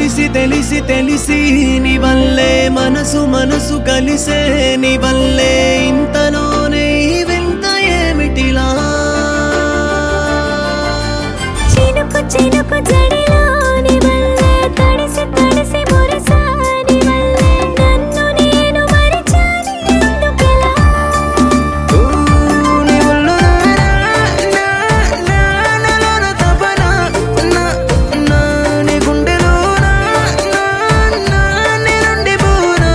తెలిసి తెలిసి తెలిసి నీ వల్లే మనసు మనసు కలిసే నీ వల్లే ఇంతలోనే ఈ వింత ఏమిటిలా చినుకు చినుకు జడిలోని వల్లే తడిసి తడిసి మురిసాని వల్లే నన్ను నేను మరిచాని ఎందుకిలా ఊ, నీ ఒళ్ళు నా, నా, నా, నాలోన తపన, నా, నా, నీ గుండెలో నా, నా, నా, నీ నుండి పోనా.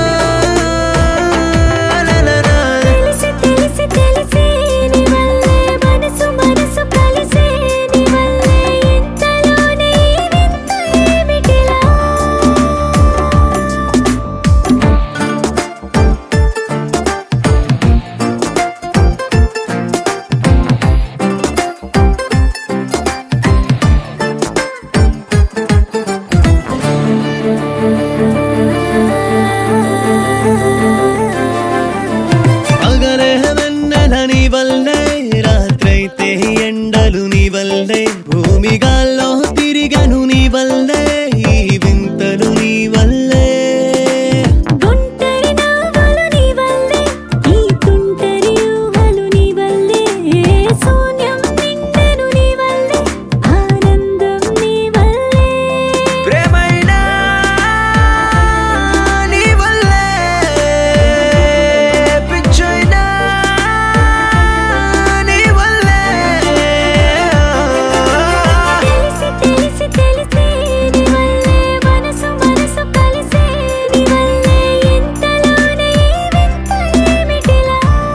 లా, లా, లా. తెలిసి తెలిసి తెలిసి నీ వల్లే మనసు మనసు కలిసే నీ వల్లే ఇంతలోనే ఈ వింత ఏమిటిలా పగలే వెన్నెల నీ వల్లే రాత్రైతే ఎండలు నీ వల్లే భూమి గాల్లో తిరిగను నీ వల్లే ఈ వింతలు నీ వల్లే గుంటరి నవ్వులు నీ వల్లే ఈ తుంటరి ఊహలు నీ వల్లే శూన్యం నిండెను నీ వల్లే ఆనందం నీ వల్లే ప్రేమైనా నీ వల్లే పిచ్చైనా నీ వల్లే తెలిసి తెలిసి తెలిసి నీ వల్లే మనసు మనసు కలిసే నీ వల్లే ఇంతలోనే ఈ వింత ఏమిటిలా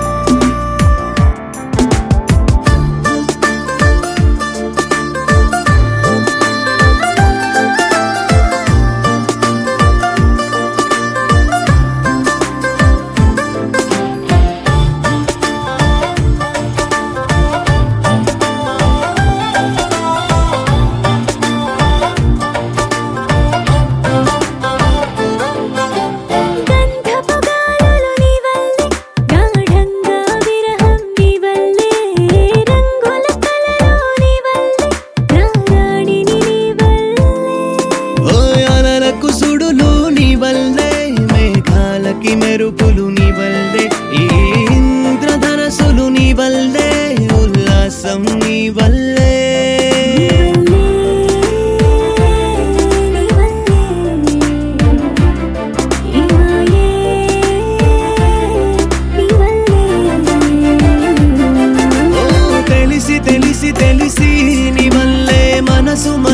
గంధపు గాలులు నీ వల్లే గాఢంగా విరహం నీ వల్లే రంగుల కలలో నీ వల్లే రారాణిని నీ వల్లే ఓ అలలకు సుడులు నీ వల్లే మేఘాలకి మెరుపులు నీ వల్లే ఈ ఇంద్రధనసులు నీ వల్లే ఉల్లాసం నీ వల్లే ఓ తెలిసి తెలిసి తెలిసి నీ వల్లే మనసు